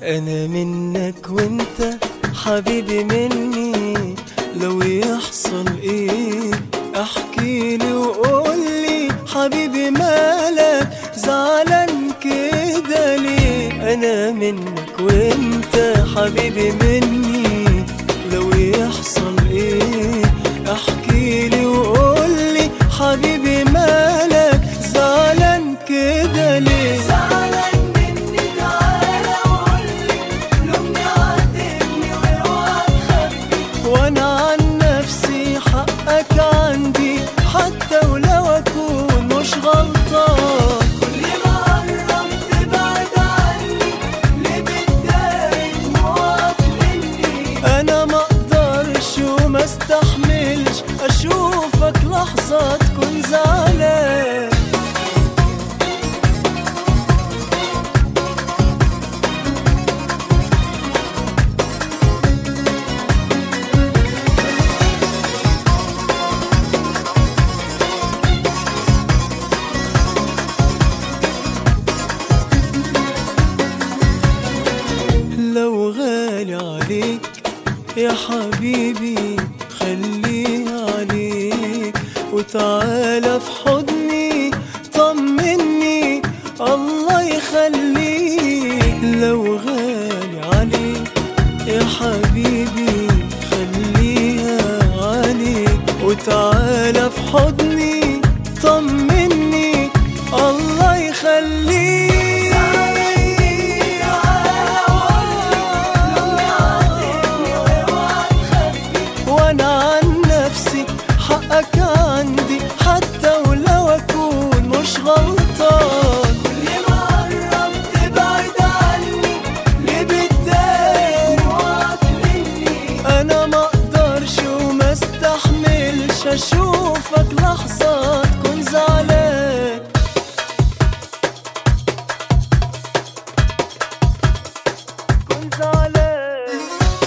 انا منك وانت حبيبي مني لو يحصل ايه احكي لي وقول لي حبيبي مالك زعلان كده ليه انا منك وانت حبيبي مني لو يحصل ايه احكي لي وقول لي حبيبي مالك زعلان كده ليه زعلان مني تعالى وقولي لومني عاتبني واوعى تخبي وانا عن نفسي حقك عندي حتى ولو اكون مش غلطان كل ما قربت تبعد عني ليه بتداري دموعك مني انا ما اقدرش وما استحملش اشوفك لحظة تكون زعلان لو غالي عليك يا حبيبي خليها عليك وتعالى في حضني طمني الله يخليك لو غالي عليك يا حبيبي خليها عليك وتعالى في حضني طمني الله يخليك وانا عن نفسي حقك عندي حتى ولو اكون مش غلطان كل ما قربت تبعد عني ليه بتضايق دموعك مني انا ما اقدرش وما استحملش اشوفك لحظة تكون زعلان تكون زعلان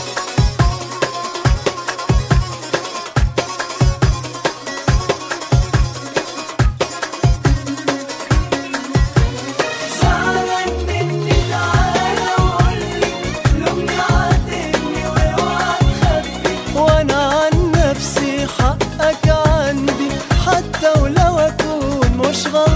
زعلان مني تعالى وقولي لومني عاتبني واوعى تخبي وانا عن نفسي حقك عندي حتى ولو اكون مش غلطان